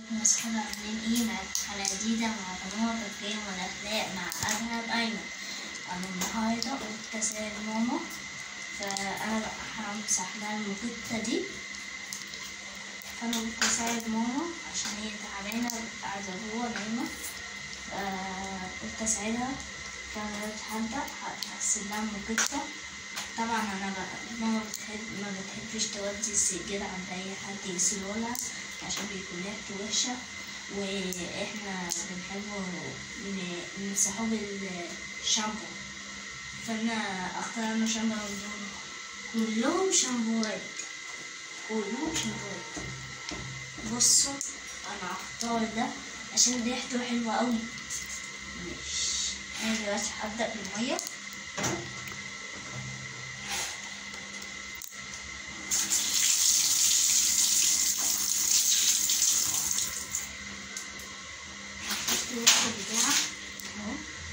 مسحنا عاملين ايه مع حلقة جديدة مع قناة القيم والأخلاق مع أرهب أيمن أنا النهاردة قلت أسأل ماما فأنا بقى همسح لها المكتة دي فأنا قلت أساعد ماما عشان هي تعبانة قاعدة جوه نايمة فقلت أساعدها فأنا دلوقتي هبدأ هغسل لها المكتة طبعا أنا بقى ماما بتحب ما بتحبش تودي السجاد عند أي حد يغسله لها عشان بيكون ريحته وحشة واحنا بنحبه ن- نمسحه بالشامبو فانا اخترنا شامبو من دول كلهم شامبوات كلهم شامبوات بصوا انا هختار ده عشان ريحته حلوة اوي ماشي انا دلوقتي هبدأ بالمية هحط الوصفة بتاعها اهو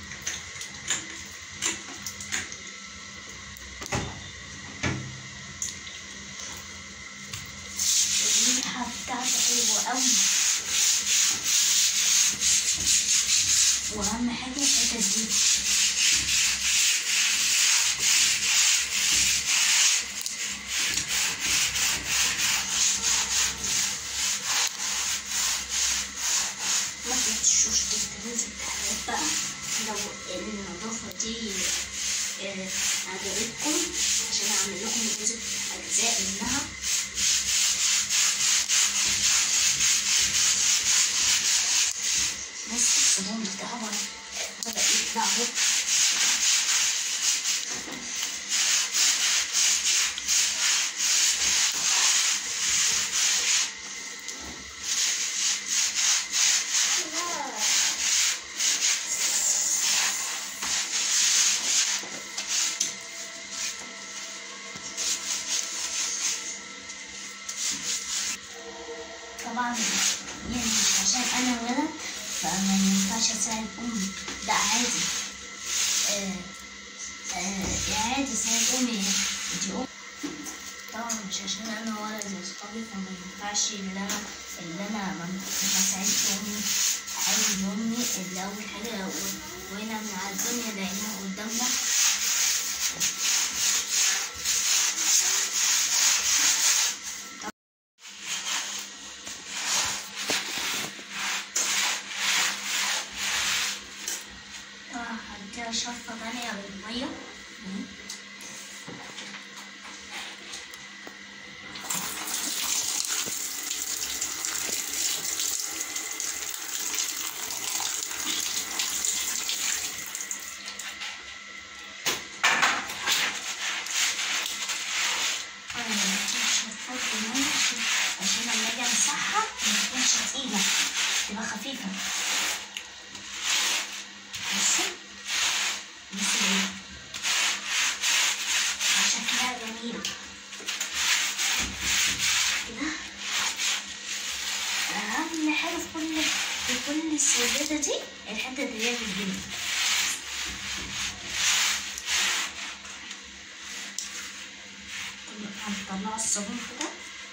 الريحة بتاعته حلوة أوي وأهم حاجة الحتت دي ما تنسوش تكتبوا في التعليقات بقى لو النظافة دي آه، عجبتكم عشان أعمل لكم جزء أجزاء منها بص الصابون بتاعه بدأ يطلع اهو طبعا يعني عشان انا ولد فما ينفعش اساعد امي لا عادي آه آه عادي اساعد امي دي ام طبعا مش عشان انا ولد زي صحابي فما ينفعش ان انا ان انا ما ما اساعدش امي عادي امي اللي اول حاجه و- وهنا من على الدنيا لقيناها قدامنا طبعا هديها شفة تانية بالمية مم. أنا بديها شفات بالمية عشان عشان لما أجي أمسحها ما تكونش تقيلة تبقى خفيفة بصي بصي ايه شكلها جميل كده أهم حاجة في كل في كل السجادة دي الحتة اللي هي في الجنب هنطلع الصابون كده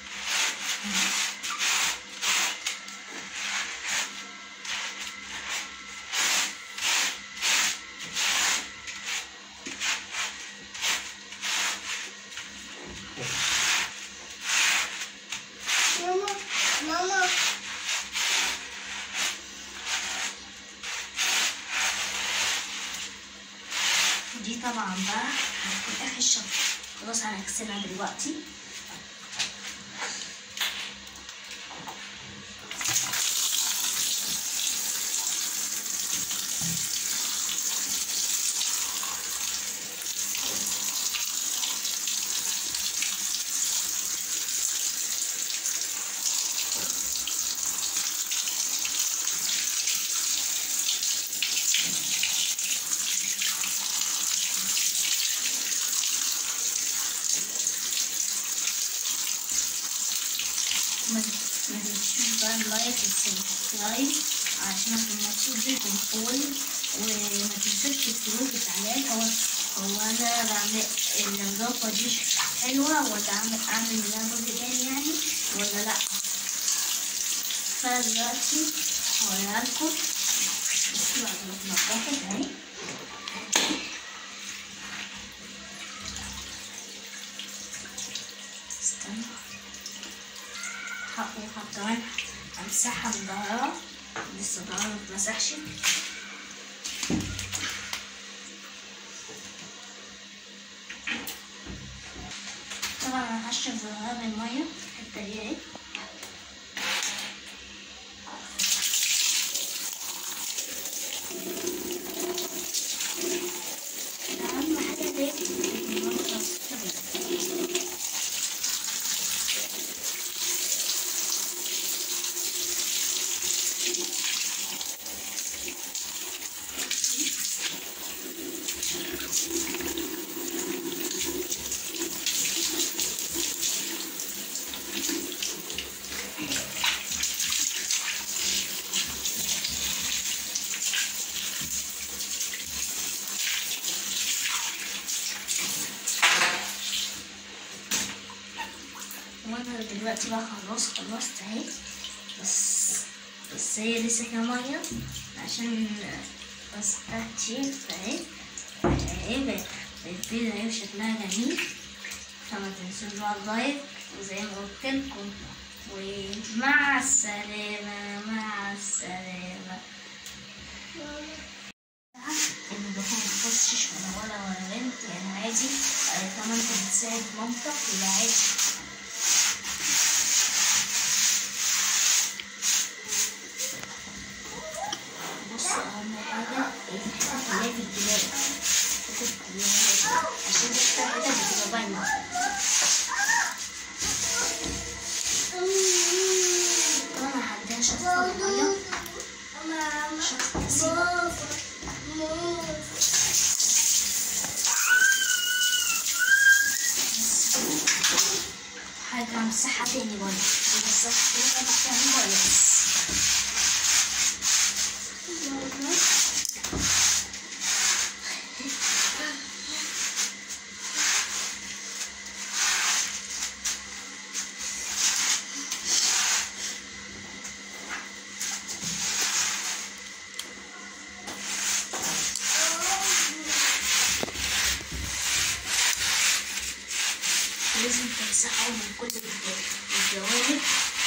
ماما ماما دي طبعا بقى هتكون اخر شطة خلاص هنغسلها دلوقتي ما ما تنسوش بقى اللايك والسبسكرايب عشان الماتش دي يكون فول وما تنسوش تكتبوا في التعليقات هو هو انا بعمل النظافة دي حلوة ولا اعمل اعمل منها جزء تاني يعني ولا لا فانا دلوقتي هوريها لكم بس بعد ما اتنضفت اهي استنى هقوم كمان امسحها من ظهرها لسه ظهرها متمسحش طبعا انا هشرب ظهرها بالمية الحتة دي اهي أهم حاجة دي ننضف كده. وانا دلوقتي بقى خلاص خلصت اهي بس بس هي لسه فيها ميه عشان بس تشيل فاهي اهي بقت بيضة اهي وشكلها جميل فما تنسوش بقى اللايك وزي ما قلت لكم ومع السلامة مع السلامة الدخول متخصش ولا ولا ولا بنت يعني عادي آه، كمان انت بتساعد مامتك يبقى عادي بص اهم حاجة الحتة اللي هي في الجلاد الحتة اللي هي عشان دي أكتر حتة بتبقى باينة طبعا هعديها شطفة بالمية شطفة بسيطة حاجة امسحها تاني برضه بس كده تحتها المية بس لازم تمسحه من كل الج- الجوانب